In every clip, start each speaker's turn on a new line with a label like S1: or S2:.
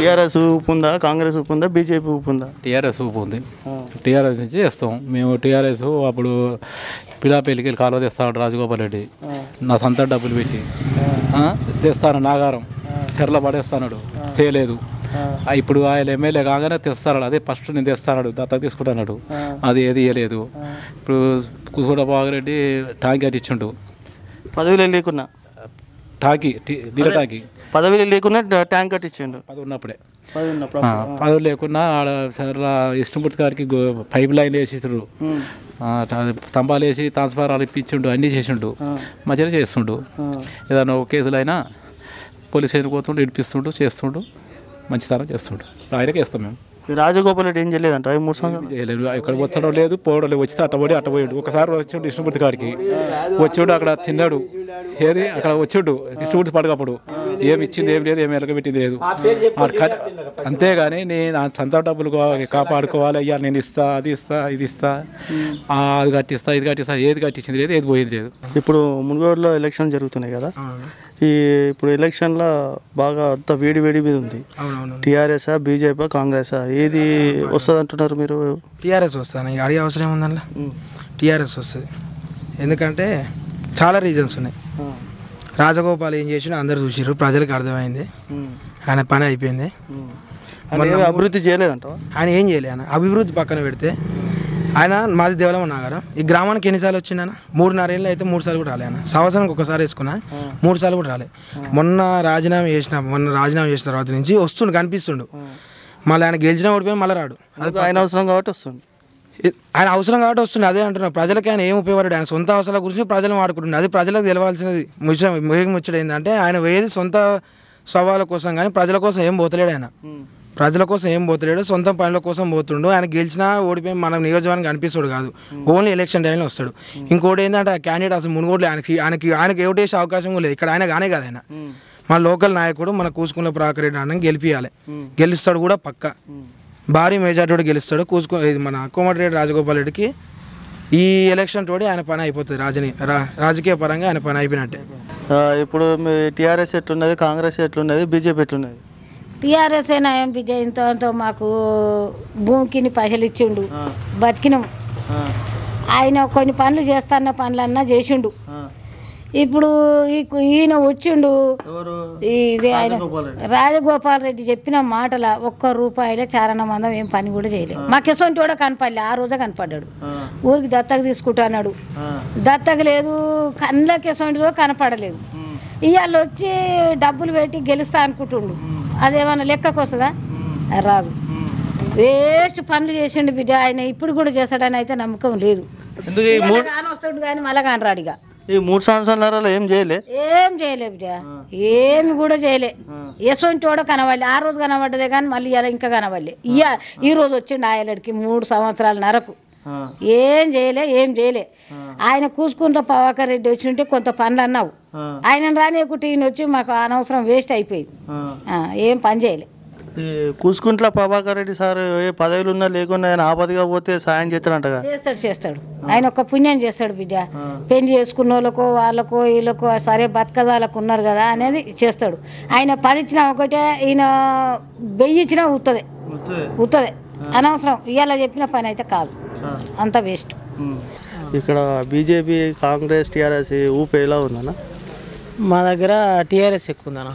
S1: TRS ఊపు ఉందా కాంగ్రెస్ ఊపు ఉందా బీజేపీ ఊపు ఉందా
S2: టీఆర్ఎస్ ఊపు ఉంది టీఆర్ఎస్ నుంచి చేస్తాం మేము టీఆర్ఎస్ అప్పుడు పిలాపల్లికి వెళ్ళి కాలువ తెస్తాడు రాజగోపాల్ రెడ్డి నా సొంత డబ్బులు పెట్టి ఆ, తెస్తాను నాగారం చెర్ల పడేస్తాడు తేలేదు ఆ, ఇప్పుడు ఆయన ఎమ్మెల్యే కాగానే తెస్తాడు అదే ఫస్ట్ నేను తెస్తాడు దత్తత తీసుకుంటాడు అది ఏది ఇవ్వలేదు ఇప్పుడు కుసుగూడ బాగారెడ్డి టాంకీ కట్టించుండు
S1: పదవిలో లేకున్నా
S2: టాంకీ టీ- నీళ్ళ టాంకీ
S1: పదవిలో లేకున్నా ట- ట్యాంక్ కట్టించిండు
S2: అది ఉన్నప్పుడే
S1: పదవి ఉన్నప్పుడు
S2: ఆ, పదవి లేకున్నా ఆడ సర్ల ఇష్టంపూర్తి గారికి గో- పైప్ లైన్ వేసిరు తంబాలు వేసి ట్రాన్స్ఫారాలు ఇప్పించిండు అన్నీ చేసిండు మంచిగా చేస్తుండు ఏదైనా ఒక కేసులు అయినా పోలీస్ స్టేషన్ పోతుండు ఇడిపిస్తుండు చేస్తుండు మంచితనం చేస్తుండు ఆయనకే ఇస్తాం మేము
S1: ఈ రాజగోపాల్ రెడ్డి ఏం చేయలేదంట ఈ మూడు సంవత్సరాలు
S2: చేయలేదు ఇక్కడ వచ్చడం లేదు పోవడం లేదు వచ్చితే అట్టబడి అట్టబోయాడు ఒకసారి వచ్చిండు ఇష్టపూర్తి కాడికి వచ్చాడు అక్కడ తిన్నాడు ఏది అక్కడ వచ్చాడు ఇష్టపూర్తి పడకప్పుడు ఏమి ఇచ్చింది ఏం లేదు ఏమి ఎలగబెట్టింది లేదు ఆ క- అంతేగాని నేను నా సొంత డబ్బులు కా- కాపాడుకోవాలి అయ్యా నేను ఇస్తా అది ఇస్తా ఇది ఇస్తా ఆ, అది కట్టిస్తా ఇది కట్టిస్తా ఏది కట్టించింది లేదు ఏది పోయింది లేదు
S1: ఇప్పుడు మునుగోడులో ఎలక్షన్ జరుగుతున్నాయి కదా ఈ ఇప్పుడు ఎలక్షన్లో బాగా అంత వేడి వేడి మీద ఉంది టీఆర్ఎస్ బీజేపీ కాంగ్రెస్ ఏది వస్తుంది అంటున్నారు మీరు
S3: టీఆర్ఎస్ వస్తాను ఇక అడిగే అవసరం ఉందన్న టీఆర్ఎస్ వస్తుంది ఎందుకంటే చాలా రీజన్స్ ఉన్నాయి రాజగోపాల్ ఏం చేసినా అందరు చూసిర్రు ప్రజలకు అర్థమైంది ఆయన పని అయిపోయింది
S1: అంటే ఏమీ అభివృద్ధి చేయలేదంట
S3: ఆయన ఏం చేయలే ఆయన అభివృద్ధి పక్కన పెడితే ఆయన మాది దేవలమ్మ నగరం ఈ గ్రామానికి ఎన్నిసార్లు వచ్చిండు మూడున్నర ఏళ్ళు అయితే మూడు సార్లు కూడా రాలే ఆయన సంవత్సరానికి ఒకసారి వేసుకున్నా మూడు సార్లు కూడా రాలే మొన్న రాజీనామా చేసిన మొన్న రాజీనామా చేసిన తర్వాత నుంచి వస్తుండు కనిపిస్తుండు మళ్ళీ ఆయన గెలిచిన ఓడిపోయి మళ్ళీ రాడు
S1: అది ఆయన అవసరం కాబట్టి వస్తుంది
S3: ఇ- ఆయన అవసరం కాబట్టి వస్తుంది అదే అంటున్నా ప్రజలకి ఆయన ఏం ఉపయోగపడాడు ఆయన సొంత అవసరాల గురించి ప్రజలు వాడుకుంటున్నారు అది ప్రజలకు తెలవాల్సినది ముచ్చ ముగి ముచ్చట ఏంటంటే ఆయన వేది సొంత స్వభావాల కోసం కానీ ప్రజల కోసం ఏం పోతలేడు ఆయన ప్రజల కోసం ఏం పోతలేడు సొంత పనుల కోసం పోతుండు ఆయన గెలిచినా ఓడిపోయి మన నియోజకవర్గానికి అనిపిస్తాడు కాదు ఓన్లీ ఎలక్షన్ టైంలో వస్తాడు ఇంకోటి ఏంటంటే ఆ క్యాండిడేట్ అసలు మునుగోడు ఆయనకి ఆయనకి ఆయనకి ఓటేసే అవకాశం కూడా లేదు ఇక్కడ ఆయన కానే కాదు ఆయన మన లోకల్ నాయకుడు మన కూసుకున్న ప్రాకర్ అన్న గెలిపియాలి గెలుస్తాడు కూడా పక్క భారీ మెజార్టీ గెలుస్తాడు కూసుకో ఇది మన కోమటిరెడ్డి రాజగోపాల్ రెడ్డికి ఈ ఎలక్షన్ తోటి ఆయన పని అయిపోతుంది రాజని రా రాజకీయ పరంగా ఆయన పని అయిపోయినట్టే
S1: ఆ, ఇప్పుడు మీ టీఆర్ఎస్ ఎట్లున్నది కాంగ్రెస్ ఎట్లున్నది బీజేపీ ఎట్లున్నది
S4: టీఆర్ఎస్ అయినా ఎంపీ జయంతో మాకు భూమికిని పైసలు ఇచ్చిండు బతికినాం ఆయన కొన్ని పనులు చేస్తాన్న పనులన్నా చేసిండు ఇప్పుడు ఈ- ఈయన వచ్చిండు ఇది ఆయన రాజగోపాల్ రెడ్డి చెప్పిన మాటల ఒక్క రూపాయలే చారణ మందం ఏం పని కూడా చేయలేదు మాకు ఎసొంటి కూడా కనపడలే ఆ రోజే కనపడ్డాడు ఊరికి దత్తక తీసుకుంటున్నాడు దత్తక లేదు కళ్ళకి ఎసొంటిదో కనపడలేదు ఇవాళ వచ్చి డబ్బులు పెట్టి గెలుస్తా అనుకుంటుండు అదేమన్నా లెక్కకు వస్తుందా రాదు వేస్ట్ పనులు చేసిండు బిడ్డ ఆయన ఇప్పుడు కూడా చేస్తాడని అయితే నమ్మకం లేదు
S1: ఎందుకు ఈ మూడు
S4: కాని వస్తుండు కానీ మళ్ళా కాని రాడిగా
S1: ఈ మూడు సంవత్సరాలలో ఏం చేయలే
S4: ఏం చేయలే బిడ్డ ఏమి కూడా చేయలే ఎసొంటి కూడా కనవాలి ఆ రోజు కనబడ్డదే కానీ మళ్ళీ ఇలా ఇంకా కనవాలి ఇయ్య ఈ రోజు వచ్చిండు ఆయలడికి మూడు సంవత్సరాల నరకు ఏం చేయలే ఏం చేయలే ఆయన కూసుకుంటూ పవాకర్ రెడ్డి వచ్చి ఉంటే కొంత పనులు అన్నావు ఆయన రానియకుంటే ఈయన వచ్చి మాకు అనవసరం వేస్ట్ అయిపోయింది ఆ, ఏం పని చేయలే
S1: ఈ కూసుకుంట్ల ప్రభాకర్ రెడ్డి సార్ ఏ పదవులు ఉన్నా లేకున్నా ఆయన ఆపదగా పోతే సాయం చేస్తాడంటగా
S4: చేస్తాడు చేస్తాడు ఆయన ఒక పుణ్యం చేస్తాడు బిడ్డ పెళ్లి చేసుకున్న వాళ్ళకో వాళ్ళకో వీళ్ళకో సరే బతకదాలకు ఉన్నారు కదా అనేది చేస్తాడు ఆయన పది ఇచ్చినా ఒకటే ఈయన వెయ్యి ఇచ్చినా ఉత్తదే ఉత్తదే అనవసరం ఇవాళ చెప్పిన పని అయితే కాదు అంత వేస్ట్
S1: ఉమ్. ఇక్కడ బీజేపీ కాంగ్రెస్ టీఆర్ఎస్ ఊపి ఎలా ఉందన్న
S5: మా దగ్గర టీఆర్ఎస్ ఎక్కువ ఉందన్న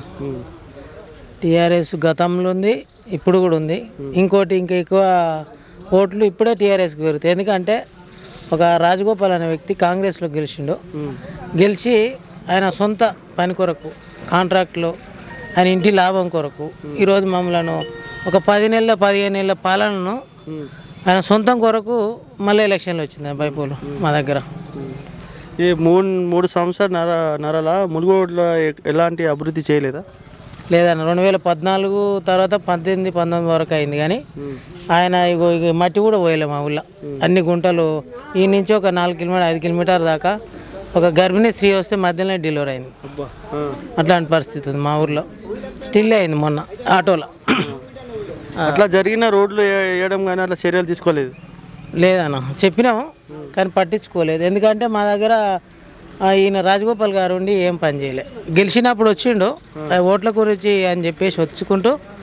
S5: టీఆర్ఎస్ గతంలో ఉంది ఇప్పుడు కూడా ఉంది ఇంకోటి ఇంకా ఎక్కువ ఓట్లు ఇప్పుడే టీఆర్ఎస్కి పెరుగుతాయి ఎందుకంటే ఒక రాజగోపాల్ అనే వ్యక్తి కాంగ్రెస్లో గెలిచిండు గెలిచి ఆయన సొంత పని కొరకు కాంట్రాక్ట్లో ఆయన ఇంటి లాభం కొరకు ఈరోజు మమ్మల్ని ఒక పది నెలల పదిహేను నెలల పాలనను ఆయన సొంతం కొరకు మళ్ళీ ఎలక్షన్లు వచ్చింది బైపోలు మా దగ్గర
S1: ఈ మూడు మూడు సంవత్సరాల నర నరల మునుగోడులో ఎ- ఎలాంటి అభివృద్ధి చేయలేదా
S5: లేదన్న రెండు వేల పద్నాలుగు తర్వాత పద్దెనిమిది పంతొమ్మిది వరకు అయింది కానీ ఆయన ఇగో ఇగ మట్టి కూడా పోయలే మా ఊళ్ళో అన్ని గుంటలు ఈ నుంచి ఒక నాలుగు కిలోమీటర్ ఐదు కిలోమీటర్ దాకా ఒక గర్భిణీ స్త్రీ వస్తే మధ్యలోనే డెలివరీ అయింది అట్లాంటి పరిస్థితి ఉంది మా ఊర్లో స్టిల్ అయింది మొన్న ఆటోలో
S1: అట్లా జరిగిన రోడ్లు ఏ- వేయడం కానీ అట్లా చర్యలు తీసుకోలేదు
S5: లేదన్న చెప్పినాము కానీ పట్టించుకోలేదు ఎందుకంటే మా దగ్గర ఆ, ఈయన రాజగోపాల్ గారు ఉండి ఏం పని చేయలే గెలిచినప్పుడు వచ్చిండు ఆ ఓట్ల గురించి అని చెప్పేసి వచ్చుకుంటూ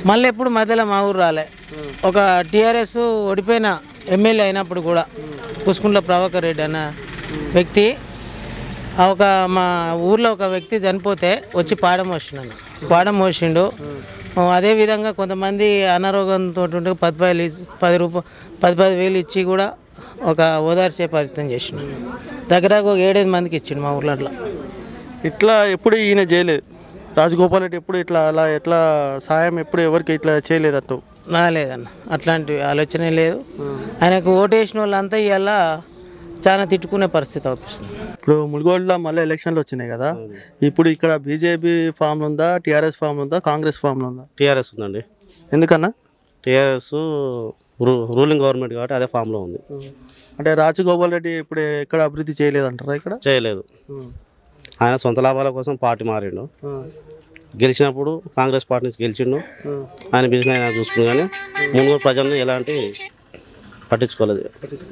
S5: మళ్ళీ ఎప్పుడు మధ్యలో మా ఊరు రాలే ఒక టీఆర్ఎస్ ఓడిపోయిన ఎమ్మెల్యే అయినప్పుడు కూడా పుష్కుంట్ల ప్రభాకర్ రెడ్డి అన్న వ్యక్తి ఆ ఒక మా ఊర్లో ఒక వ్యక్తి చనిపోతే వచ్చి పాడం మోసిండు పాడం మోసిండు ఆ, అదే విధంగా కొంతమంది అనారోగ్యంతో ఉంటే పది పది పది రూపాయలు పది పది వేలు ఇచ్చి కూడా ఒక ఓదార్చే ప్రయత్నం చేసిండు దగ్గర ఒక ఏడైదు మందికి ఇచ్చిండు మా ఊర్లో అట్లా
S1: ఇట్లా ఎప్పుడు ఈయన చేయలేదు రాజగోపాల్ రెడ్డి ఎప్పుడు ఇట్లా అలా ఎట్లా సాయం ఎప్పుడు ఎవరికి ఇట్లా చేయలేదు అట్టు
S5: నా లేదన్న అట్లాంటి ఆలోచనే లేదు ఆయనకు ఓటేసిన వాళ్ళంతా ఇవాళ చాలా తిట్టుకునే పరిస్థితి అవుపిస్తుంది
S1: ఇప్పుడు ములుగోడులో మళ్ళీ ఎలక్షన్లు వచ్చినాయి కదా ఇప్పుడు ఇక్కడ బీజేపీ ఫామ్ ఉందా టీఆర్ఎస్ ఫామ్ ఉందా కాంగ్రెస్ ఫామ్ ఉందా
S6: టీఆర్ఎస్ ఉందండి
S1: ఎందుకన్నా
S6: టీఆర్ఎస్ రూ రూలింగ్ గవర్నమెంట్ కాబట్టి అదే ఫామ్లో ఉంది
S1: అంటే రాజగోపాల్ రెడ్డి ఇప్పుడు ఎక్కడ అభివృద్ధి చేయలేదంటారా ఇక్కడ
S6: చేయలేదు ఆయన సొంత లాభాల కోసం పార్టీ మారిండు గెలిచినప్పుడు కాంగ్రెస్ పార్టీ నుంచి గెలిచిండు ఆయన బిజినెస్ ఆయన చూసుకుని కానీ మునుగోడు ప్రజలను ఎలాంటి పట్టించుకోలేదు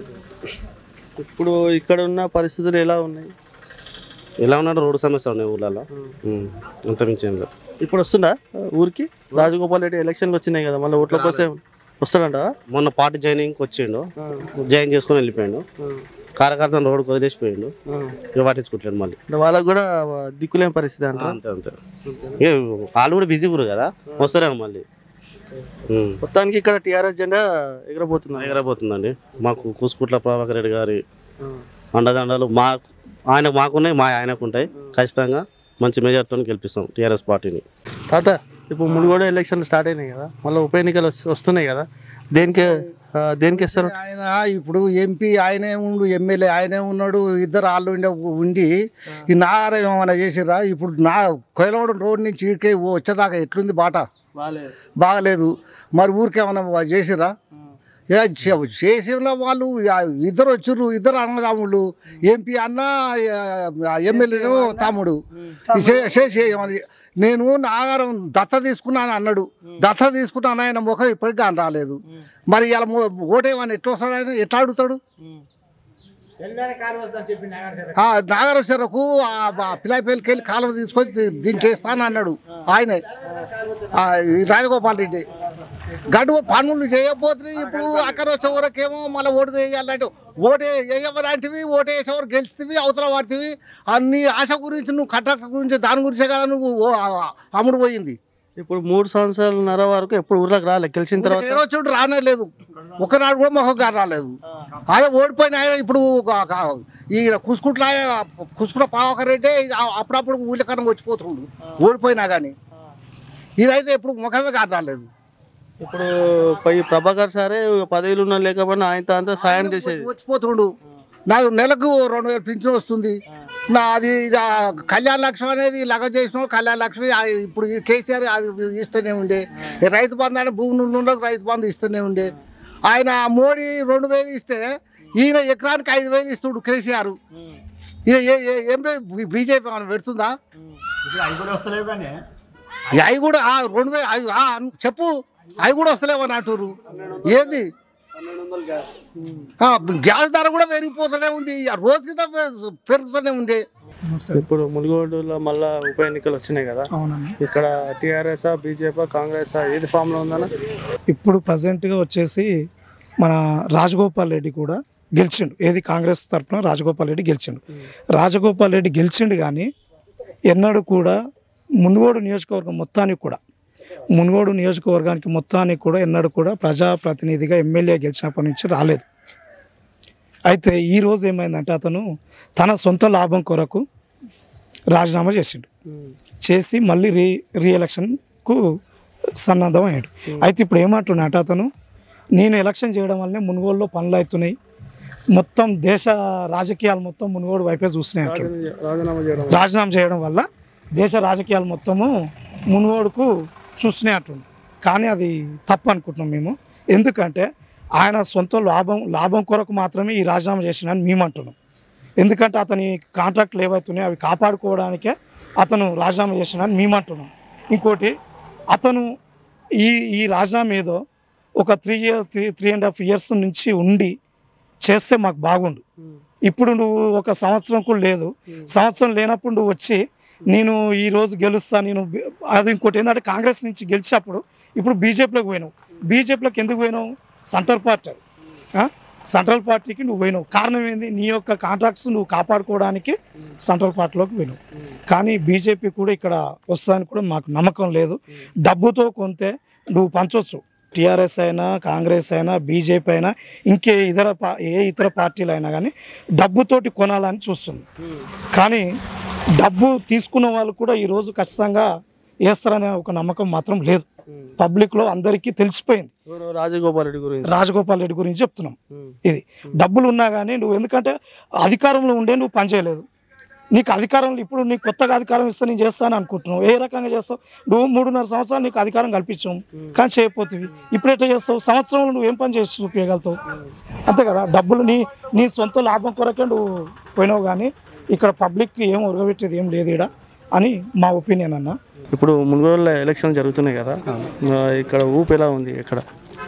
S1: ఇప్పుడు ఇక్కడ ఉన్న పరిస్థితులు ఎలా ఉన్నాయి
S6: ఎలా ఉన్నాడు రోడ్డు సమస్య ఉన్నాయి ఊళ్ళలో ఉం. అంత మించి ఏం లేదు
S1: ఇప్పుడు వస్తుందా ఊరికి రాజగోపాల్ రెడ్డి ఎలక్షన్లు వచ్చినాయి కదా మళ్ళీ ఓట్ల కోసం వస్తాడంట
S6: మొన్న పార్టీ జాయినింగ్కి వచ్చిండు జాయిన్ చేసుకొని వెళ్ళిపోయాడు కార్యకర్తను రోడ్డుకు వదిలేసిపోయిండు ఇక పట్టించుకుంటాడు మళ్ళీ
S1: వాళ్ళకు కూడా దిక్కులేని పరిస్థితి అంటారా
S6: అంతే అంతే ఇక వాళ్ళు కూడా బిజీ కూడా కదా వస్తారేమో మళ్ళీ ఉం.
S1: మొత్తానికి ఇక్కడ టీఆర్ఎస్ జెండా ఎగరబోతుంది
S6: ఎగరబోతుందండి మాకు కూసుకుట్ల ప్రభాకర్ రెడ్డి గారి అండదండలు మా ఆయన మాకున్నాయి మా ఆయనకు ఉంటాయి ఖచ్చితంగా మంచి మెజార్టీతో గెలిపిస్తాం టీఆర్ఎస్ పార్టీని
S1: తాత ఇప్పుడు మునుగోడు ఎలక్షన్లు స్టార్ట్ అయినాయి కదా మళ్ళీ ఉప ఎన్నికలు వస్తు- వస్తున్నాయి కదా దేనికి ఆ, దేనికి ఇస్తారు
S7: ఆయన ఇప్పుడు ఎంపీ ఆయనే ఉండు ఎమ్మెల్యే ఆయనే ఉన్నాడు ఇద్దరు వాళ్ళు ఉండే ఉండి ఈ నాగారం ఏమైనా చేసిర్రా ఇప్పుడు నా కొయలవడం రోడ్ నుంచి ఇటుకే వచ్చేదాకా ఎట్లుంది బాట బాగలేదు మరి ఊరికేమైనా చేసిర్రా ఏ చే- చేసిన వాళ్ళు ఆ ఇద్దరు వచ్చిర్రు ఇద్దరు అన్నదమ్ముళ్ళు ఎంపీ అన్న ఎమ్మెల్యేను తమ్ముడు ఈ చే- చేసి ఏమని- నేను నాగారం దత్త తీసుకున్నాను అన్నాడు దత్త తీసుకున్నాను ఆయన ముఖం ఇప్పటికీ కానీ రాలేదు మరి ఇలా ఓటేమని ఎట్లా వస్తాడు ఆయన ఎట్లా అడుగుతాడు ఆ నాగారం చెరకు ఆ పిల్లాయిపల్లికి వెళ్ళి కాలువ తీసుకొని దీ- దీనికి వేస్తాను అన్నాడు ఆయనే ఆ, ఈ రాజగోపాల్ రెడ్డి గడువు పనులు చేయకపోతే ఇప్పుడు అక్కడ వచ్చే వరకేమో మళ్ళీ ఓటు వేయాలంటే ఓటు వేయవలాంటివి ఓటు వేసేవారు గెలుస్తుంది అవతల వాడుతుంది అన్ని ఆశ గురించి నువ్వు కట్టక గురించి దాని గురించే కదా నువ్వు ఓ- ఆ- అమ్ముడు పోయింది
S1: ఇప్పుడు మూడు సంవత్సరాలన్నర వరకు ఎప్పుడు ఊర్లోకి రాలే గెలిచిన తర్వాత
S7: ఏడో చోటు రానే లేదు ఒకనాడు కూడా మొహం గారు రాలేదు అదే ఓడిపోయిన ఆయన ఇప్పుడు ఒక- ఒక- ఈ కుసుకుట్ల కుసుకుల పావకర్ రెడ్డి అప్పుడప్పుడు ఊళ్ళకన్నా వచ్చిపోతుండు ఓడిపోయినా కానీ ఈయనైతే ఎప్పుడు ముఖమే గారు రాలేదు
S1: ఇప్పుడు పై ప్రభాకర్ సారే పదవిలో ఉన్న లేకపోయినా ఆయనతో అంతా సాయం చేసేది
S7: వచ్చిపోతుండు నాకు నెలకు రెండు వేలు పింఛన్ వస్తుంది నా అది ఇక కళ్యాణ లక్ష్మి అనేది లగ చేసిన కళ్యాణ లక్ష్మి ఆ ఇప్పుడు ఈ కేసీఆర్ అది ఇస్తూనే ఉండే ఈ రైతు బంధు అని భూమి నుండి రైతు బంధు ఇస్తూనే ఉండే ఆయన మోడీ రెండు వేలు ఇస్తే ఈయన ఎకరానికి ఐదు వేలు ఇస్తుడు కేసీఆర్ ఈయన ఏ- ఏ- ఏం బీజేపీ ఏమైనా పెడుతుందా ఈ అవి కూడా ఆ రెండు వేలు అవి- ఆ అన్- చెప్పు అవి కూడా వస్తలేవని అంటారు ఏది ఆ, గ్యాస్ ధర కూడా పెరిగిపోతూనే ఉంది ఆ రోజు కింద పె- పెరుగుతూనే ఉండే
S1: ఇప్పుడు ములుగోడులో మళ్ళా ఉప ఎన్నికలు వచ్చినాయి కదా ఇక్కడ టీఆర్ఎస్ బీజేపీ కాంగ్రెస్ ఏది ఫామ్ లో ఉందన్న
S8: ఇప్పుడు ప్రజెంట్గా వచ్చేసి మన రాజగోపాల్ రెడ్డి కూడా గెలిచిండు ఏది కాంగ్రెస్ తరఫున రాజగోపాల్ రెడ్డి గెలిచిండు రాజగోపాల్ రెడ్డి గెలిచిండు కానీ ఎన్నడూ కూడా మునుగోడు నియోజకవర్గం మొత్తానికి కూడా మునుగోడు నియోజకవర్గానికి మొత్తానికి కూడా ఎన్నడూ కూడా ప్రజాప్రతినిధిగా ఎమ్మెల్యే గెలిచినప్పటి నుంచి రాలేదు అయితే ఈ రోజు ఏమైందంటే అతను తన సొంత లాభం కొరకు రాజీనామా చేసిండు చేసి మళ్ళీ రీ రీ ఎలక్షన్కు సన్నద్ధం అయ్యాడు అయితే ఇప్పుడు ఏమంటున్నాట అతను నేను ఎలక్షన్ చేయడం వల్లనే మునుగోడులో పనులు అవుతున్నాయి మొత్తం దేశ రాజకీయాలు మొత్తం మునుగోడు వైపే చూస్తున్నాయి అంటాడు
S1: రాజీనామా చేయడం
S8: రాజీనామా చేయడం వల్ల దేశ రాజకీయాలు మొత్తము మునుగోడుకు చూస్తున్నాయి అంటుంది కానీ అది తప్పు అనుకుంటున్నాం మేము ఎందుకంటే ఆయన సొంత లాభం లాభం కొరకు మాత్రమే ఈ రాజీనామా చేసినని మేము అంటున్నాం ఎందుకంటే అతని కాంట్రాక్ట్లు ఏవైతున్నాయో అవి కాపాడుకోవడానికే అతను రాజీనామా చేసినని మేము అంటున్నాం ఇంకోటి అతను ఈ ఈ రాజీనామా ఏదో ఒక three year three three and half years నుంచి ఉండి చేస్తే మాకు బాగుండు ఇప్పుడు నువ్వు ఒక సంవత్సరం కూడా లేదు సంవత్సరం లేనప్పుడు నువ్వు వచ్చి నేను ఈ రోజు గెలుస్తా నేను బి- అది ఇంకోటి ఏంటంటే కాంగ్రెస్ నుంచి గెలిచినప్పుడు ఇప్పుడు బీజేపీలోకి పోయినావు బీజేపీలోకి ఎందుకు పోయినావు సెంట్రల్ పార్టీ ఆ? సెంట్రల్ పార్టీకి నువ్వు పోయినావు కారణం ఏంది నీ యొక్క కాంట్రాక్ట్స్ నువ్వు కాపాడుకోవడానికి సెంట్రల్ పార్టీలోకి పోయినావు కానీ బీజేపీ కూడా ఇక్కడ వస్తుందని కూడా మాకు నమ్మకం లేదు డబ్బుతో కొంతే నువ్వు పంచవచ్చు టీఆర్ఎస్ అయినా కాంగ్రెస్ అయినా బీజేపీ అయినా ఇంకే ఇతర పా ఏ ఇతర పార్టీలు అయినా కానీ డబ్బుతోటి కొనాలని చూస్తుంది కానీ డబ్బు తీసుకున్న వాళ్ళు కూడా ఈరోజు ఖచ్చితంగా వేస్తారనే ఒక నమ్మకం మాత్రం లేదు పబ్లిక్లో అందరికీ తెలిసిపోయింది
S1: ఎవరు రాజగోపాల్ రెడ్డి గురించి
S8: రాజగోపాల్ రెడ్డి గురించి చెప్తున్నాం ఇది డబ్బులు ఉన్నా కానీ నువ్వు ఎందుకంటే అధికారంలో ఉండే నువ్వు పనిచేయలేదు నీకు అధికారంలో ఇప్పుడు నీకు కొత్తగా అధికారం ఇస్తే నేను చేస్తాను అనుకుంటున్నావు ఏ రకంగా చేస్తావు నువ్వు మూడున్నర సంవత్సరాలు నీకు అధికారం కల్పించాం కానీ చేయకపోతుంది ఇప్పుడు ఎట్లా చేస్తావు సంవత్సరంలో నువ్వు ఏం పని చేసి చూపించగలుగుతావు అంతే కదా డబ్బులు నీ నీ సొంత లాభం కొరకే నువ్వు పోయినావు కానీ ఇక్కడ పబ్లిక్ ఏం ఉరగబెట్టేది ఏం లేదు ఇక్కడ అని మా ఒపీనియన్ అన్న
S1: ఇప్పుడు మునుగోడులో ఎలక్షన్ జరుగుతున్నాయి కదా ఆ, ఇక్కడ ఊపు ఎలా ఉంది ఇక్కడ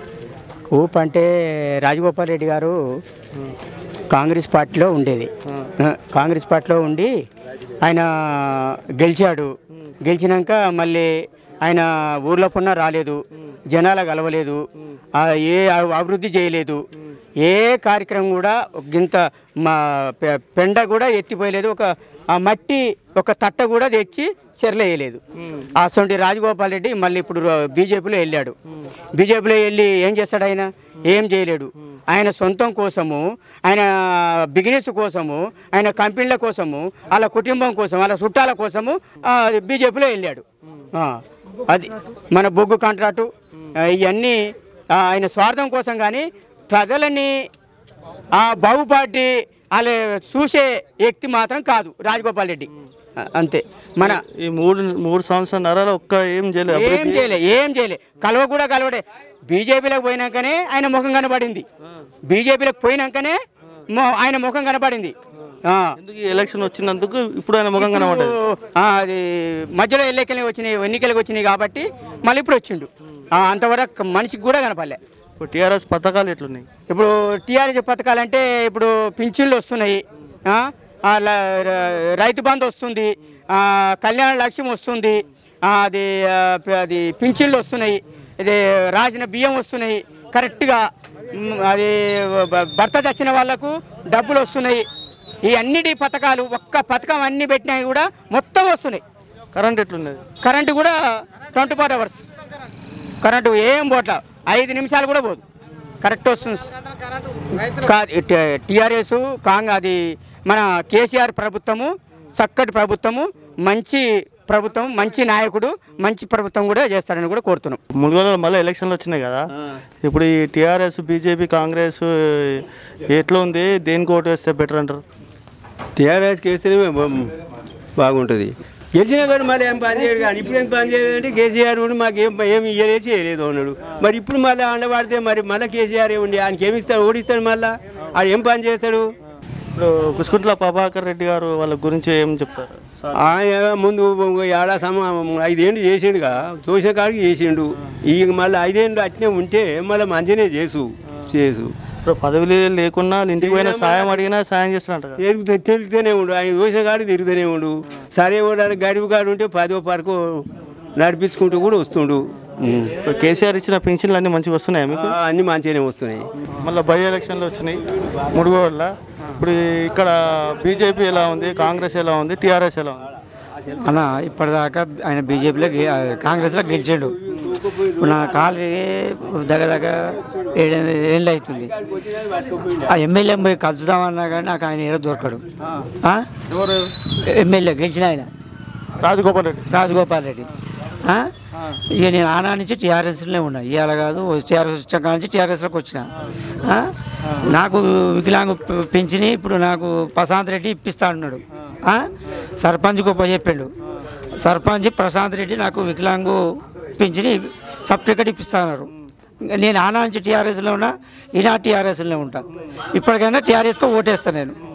S9: ఊప్ అంటే రాజగోపాల్ రెడ్డి గారు కాంగ్రెస్ పార్టీలో ఉండేది కాంగ్రెస్ పార్టీలో ఉండి ఆయన గెలిచాడు గెలిచినాక మళ్ళీ ఆయన ఊర్లో పున్న రాలేదు జనాల కలవలేదు ఆ, ఏ అభివృద్ధి చేయలేదు ఏ కార్యక్రమం కూడా ఇంత మా పె- పెండ కూడా ఎత్తిపోయలేదు ఒక ఆ మట్టి ఒక తట్ట కూడా తెచ్చి చెరలేయలేదు అసలు రాజగోపాల్ రెడ్డి మళ్ళీ ఇప్పుడు బీజేపీలో వెళ్ళాడు బీజేపీలో వెళ్ళి ఏం చేస్తాడు ఆయన ఏం చేయలేడు ఆయన సొంతం కోసము ఆయన బిజినెస్ కోసము ఆయన కంపెనీల కోసము వాళ్ళ కుటుంబం కోసం వాళ్ళ చుట్టాల కోసము ఆ, బీజేపీలో వెళ్ళాడు ఆ, అది మన బొగ్గు కాంట్రాక్టు ఆ, ఇవన్నీ ఆ, ఆయన స్వార్థం కోసం కానీ ప్రజలని ఆ బాగుపాటి వాళ్ళ చూసే వ్యక్తి మాత్రం కాదు రాజగోపాల్ రెడ్డి ఆ, అంతే మన
S1: ఈ మూడు మూడు సంవత్సరాల నరాలు ఒక్క ఏం చేయలేదు
S9: ఏం చేయలే ఏం చేయలే కలవ కూడా కలవడే బీజేపీలోకి పోయినాకనే ఆయన ముఖం కనబడింది బీజేపీలోకి పోయినాకనే మొ- ఆయన ముఖం కనబడింది ఆ.
S1: ఎందుకు ఈ ఎలక్షన్ వచ్చినందుకు ఇప్పుడు ఆయన ముఖం కనబడ్డది
S9: ఆ, అది మధ్యలో ఎన్నికలు వచ్చినాయి ఎన్నికలకు వచ్చినాయి కాబట్టి మళ్ళీ ఇప్పుడు వచ్చిండు ఆ, అంతవరకు మనిషికి కూడా కనపడలే
S1: ఇప్పుడు టీఆర్ఎస్ పథకాలు ఎట్లున్నాయి
S9: ఇప్పుడు టీఆర్ఎస్ పథకాలంటే ఇప్పుడు పింఛన్లు వస్తున్నాయి ఆ, ఆ, ల- ర- రైతు బంధు వస్తుంది ఆ, కళ్యాణ లక్ష్యం వస్తుంది ఆ, అది ఆ, ప- అది పింఛన్లు వస్తున్నాయి ఇది రాసిన బియ్యం వస్తున్నాయి కరెక్ట్గా మ్, అది బ- భర్త చచ్చిన వాళ్ళకు డబ్బులు వస్తున్నాయి ఈ అన్నిటి పథకాలు ఒక్క పథకం అన్ని పెట్టినాయి కూడా మొత్తం వస్తున్నాయి
S1: కరెంట్ ఎట్లున్నది
S9: కరెంటు కూడా ట్వంటీ ఫోర్ అవర్స్ కరెంటు ఏం పోట్ల ఐదు నిమిషాలు కూడా పోదు కరెక్ట్ వస్తుంది కాదు టీఆర్ఎస్ కాంగ్ అది మన కేసీఆర్ ప్రభుత్వము చక్కటి ప్రభుత్వము మంచి ప్రభుత్వం మంచి నాయకుడు మంచి ప్రభుత్వం కూడా చేస్తారని కూడా కోరుతున్నాం
S1: ములుగులో మళ్ళీ ఎలక్షన్లు వచ్చినాయి కదా ఇప్పుడు ఈ టీఆర్ఎస్ బీజేపీ కాంగ్రెస్ ఎట్లా ఉంది దేనికి ఓటు వేస్తే బెటర్ అంటారు
S10: టీఆర్ఎస్కి వేస్తేనే బా- బాగుంటుంది గెలిచిన కానీ మళ్ళీ ఏం పని చేయడు కానీ ఇప్పుడు ఏం పని చేయలేదంటే కేసీఆర్ ఉండి మాకు ఏం ఏం ఇయ్యలేదు చేయలేదు అన్నాడు మరి ఇప్పుడు మళ్ళీ అండవాడితే మరి మళ్ళీ కేసీఆర్ ఏముండి ఆయనకి ఏమి ఇస్తాడు ఓడిస్తాడు మళ్ళీ ఆడు ఏం పని చేస్తాడు
S1: ఇప్పుడు కుసుకుంట్ల ప్రభాకర్ రెడ్డి గారు వాళ్ళ గురించి ఏం చెప్తారు
S10: ఆయన ముందు ఏడా సమ ఐదేళ్ళు చేసిండుగా తోసిన కాడికి చేసిండు ఇక మళ్ళీ ఐదేళ్ళు అట్నే ఉంటే మళ్ళీ మంచిగానే చేసు చేసు
S1: ఇప్పుడు పదవి లేకున్నా వాళ్ళ ఇంటికి పోయినా సాయం అడిగినా సాయం చేస్తారంట కదా
S10: తిరుగుతూ తిరుగుతూనే ఉండు ఆయన తోసిన కాడికి తిరుగుతూనే ఉండు సరే కూడా గరీబ్ కాడు ఉంటే పదో పరకు నడిపించుకుంటూ కూడా వస్తుండు ఉం.
S1: ఇప్పుడు కేసీఆర్ ఇచ్చిన పెన్షన్లు అన్నీ మంచిగా వస్తున్నాయి మీకు
S10: ఆ, అన్ని మంచిగానే వస్తున్నాయి
S1: మళ్ళీ బై ఎలక్షన్లు వచ్చినాయి ముడుగోళ్ళ ఇప్పుడు ఇక్కడ బీజేపీ ఎలా ఉంది కాంగ్రెస్ ఎలా ఉంది టీఆర్ఎస్ ఎలా ఉంది
S11: అన్న ఇప్పటిదాకా ఆయన బీజేపీలో గె- కాంగ్రెస్లో గెలిచాడు ఇప్పుడు నా కాలు దగ్గర దగ్గర ఏడెనిమిది ఏళ్ళు అవుతుంది ఆ ఎమ్మెల్యే పోయి కలుద్దామన్నా కానీ నాకు ఆయన ఏదో దొరకడు ఆ? ఎమ్మెల్యే గెలిచిన ఆయన
S1: రాజగోపాల్ రెడ్డి
S11: రాజగోపాల్ రెడ్డి ఆ? ఇక నేను ఆనా నుంచి టీఆర్ఎస్లోనే ఉన్నా ఇవాళ కాదు టీఆర్ఎస్ వచ్చాక నుంచి టీఆర్ఎస్లోకి వచ్చిన ఆ? నాకు వికలాంగ పె- పెంచిని ఇప్పుడు నాకు ప్రశాంత్ రెడ్డి ఇప్పిస్తా అన్నాడు ఆ? సర్పంచ్ గొప్ప చెప్పాడు సర్పంచ్ ప్రశాంత్ రెడ్డి నాకు వికలాంగు పెంచిని సర్టిఫికెట్ ఇప్పిస్తా అన్నారు నేను ఆనా నుంచి టీఆర్ఎస్లో ఉన్నా ఈనా టీఆర్ఎస్లో ఉంటా ఇప్పటికైనా టీఆర్ఎస్కి ఓటేస్తాను నేను